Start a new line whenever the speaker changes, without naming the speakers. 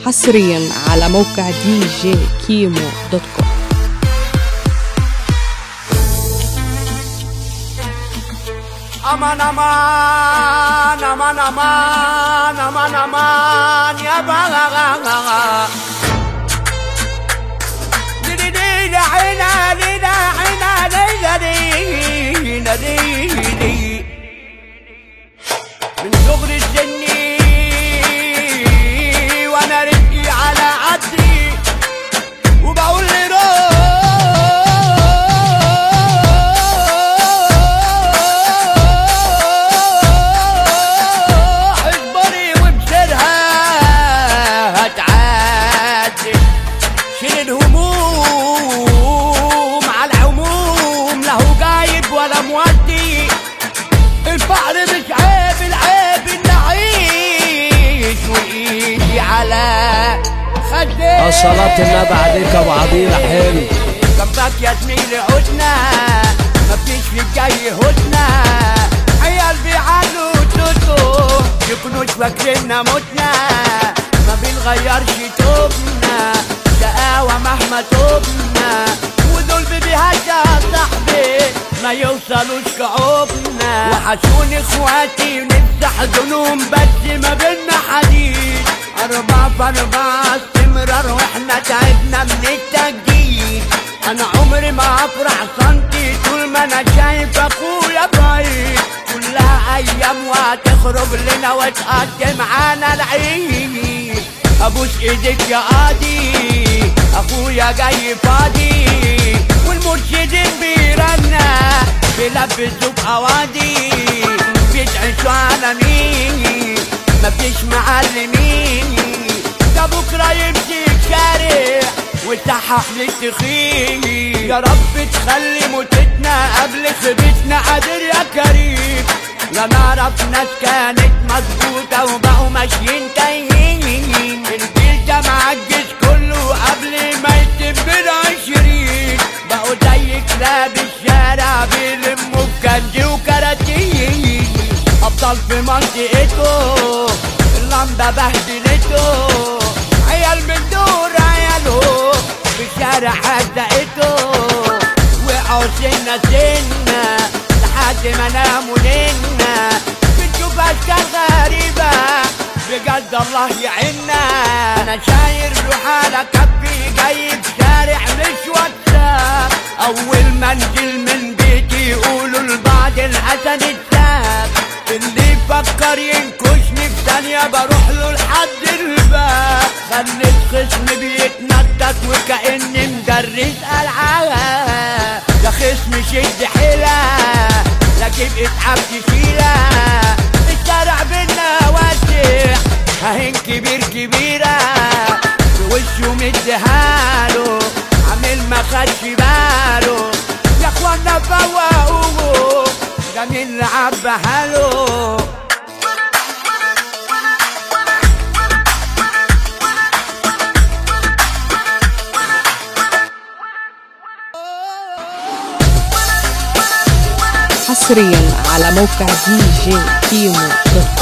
حصريا على موقع دي جي كيمو دوت كوم
aman aman aman aman aman aman ya bagaga didi didi عينا لينا عينا لينا لينا لينا من صغر سني وانا رزقي على قدي وبقول لي روح اجبري وبسرها هتعدي شيل الهموم على العموم له جايب ولا مودي الفقر مش عيب العيب ان اعيش وايدي على خدي
الصلاة النبي عليك ابو عبير حلو
جنبك يا زميلي عدنا مفيش في الجاي هدنا عيال بيعلوا توتو يكونوش فاكريننا متنا ما بنغيرش توبنا شقاوة مهما توبنا ودول بيهجا صاحبي ما يوصلوش كعوبنا وحشوني اخواتي ونفتح ذنوب بس ما بينا حديد أربعة في أربعة استمرار واحنا تعبنا من التجديد أنا عمري ما أفرح سنتي طول ما أنا شايف أخويا بعيد كلها أيام وهتخرج لنا وتقدم معانا العيد أبوس إيدك يا قاضي أخويا جاي فاضي والمرشدين بيرنا بيلبسوا بأواضي بيتعشوا على مين مفيش معلمين ده بكرة يمشي الشارع ويصحح للتخين يا رب تخلي موتتنا قبل خيبتنا قادر يا كريم لا نعرف ناس كانت مظبوطة وبقوا ماشيين تايهين الجيل ده معجز كله قبل ما يتم العشرين بقوا زي كلاب الشارع بيلموا بكنز وكراتين أبطال في منطقته اللمبة بهدلته عيال من دور عياله في الشارع هزقته وقعوا سنة سنة لحد ما ناموا لنا بنشوف أشكال غريبة بجد الله يعيننا أنا شاير له حالة كبي جاي في شارع مش واتساب أول ما انزل من بيتي يقولوا لبعض الحسن اتساب اللي يفكر ينكشني في ثانية بروح له لحد الباب خليت خصم بيتنطط وكأني مدرس ألعاب يا خصم شد حيلة لا جيب اتعب تشيلة الشارع بينا واسع هين كبير كبيرة في وشه مديهاله عامل ما خدش باله يا اخوانا فوقوه ده مين اللي عبها له
حصريا على موقع دي جي كيمو دوت كوم